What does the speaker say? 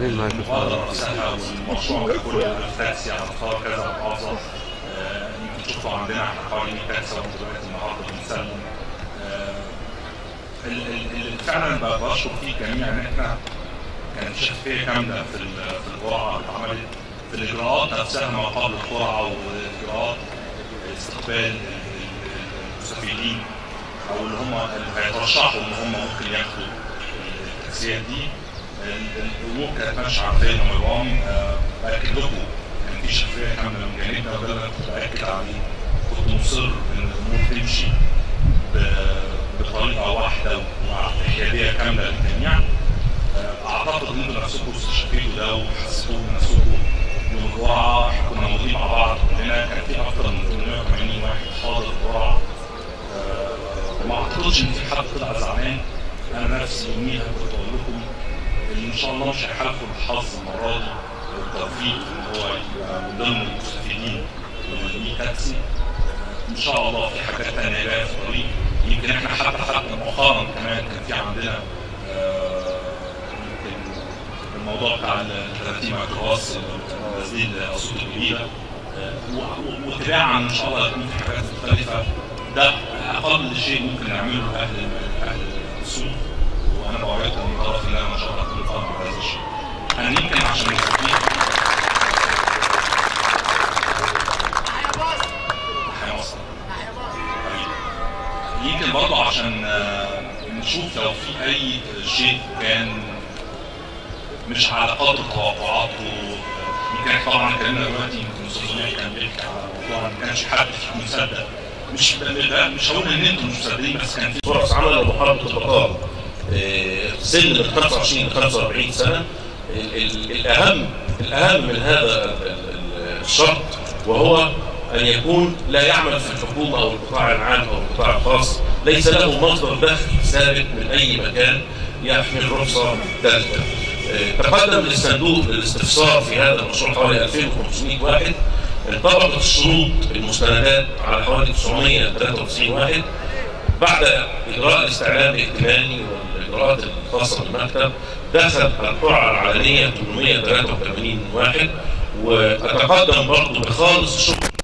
بعدين معاك المبادرة نفسها والمشروع ككل التاكسي على مستوى كذا محافظة آه، يمكن تشوفوا عندنا احنا حوالي 100 تاكسي وانتوا دلوقتي النهارده بنسلم آه، ال- ال- اللي فعلا ب- بشكر فيه الجميع ان احنا كانت شفافيه كامله في ال- في القرعه اللي اتعملت في الاجراءات نفسها ما قبل القرعه واجراءات استقبال ال- ال- المستفيدين او اللي هم اللي هيترشحوا ان هم ممكن ياخدوا التاكسيات دي ال- الامور كانت ماشيه على خير نظام آه، باكد لكم كان في شفافيه كامله من جانبنا وده اللي انا كنت باكد عليه كنت مصر ان الامور تمشي ب- بطريقه واحده وحياديه كامله للجميع آه، اعتقد ان انتوا نفسكم استشفيتوا ده وحسيتوا بنفسكم يوم القرعه احنا كنا موجودين مع بعض كلنا كان في اكثر من 880 واحد حاضر القرعه آه، وما اعتقدش ان في حد طلع زعلان انا نفسي يوميها كنت اقول لكم اللي ان شاء الله مش هيحالفوا الحظ المره دي والتوفيق ان هو يبقى من ضمن المستفيدين من ال تاكسي آه، ان شاء الله في حاجات تانية جايه في الطريق يمكن احنا حتى حتى مؤخرا كمان كان في عندنا آه، يمكن الموضوع بتاع ال 30 ميكروباص نازلين لاسيوط الجديده آه، و- و- وتباعا ان شاء الله يكون في حاجات مختلفه ده اقل شيء ممكن نعمله لاهل اهل السوق وانا بوعدكم من طرف الله ما شاء الله كل قادم على هذا الشيء. انا يمكن عشان نستفيد هيوصل. طيب. يمكن برضه عشان آه، نشوف لو في اي شيء كان مش على قدر توقعاته يمكن احنا طبعا اتكلمنا دلوقتي يمكن استاذ زميل كان بيحكي على موضوع ما كانش حد فيكم مصدق مش ده مش هقول ان انتم مش مصدقين بس كان في فرص عمل لمحاربة البطالة آه، سن من 25 ل 45 سنة ال- ال- الأهم الأهم من هذا ال- ال- الشرط وهو أن يكون لا يعمل في الحكومة أو القطاع العام أو القطاع الخاص ليس له مصدر دخل ثابت من أي مكان يحمل رخصة ثالثة آه، تقدم للصندوق للاستفسار في هذا المشروع حوالي 2500 واحد انطبقت الشروط المستندات على حوالي 993 واحد بعد اجراء الاستعلام الائتماني والاجراءات الخاصه بالمكتب دخل القرعه العلنيه 883 واحد واتقدم برضه بخالص الشكر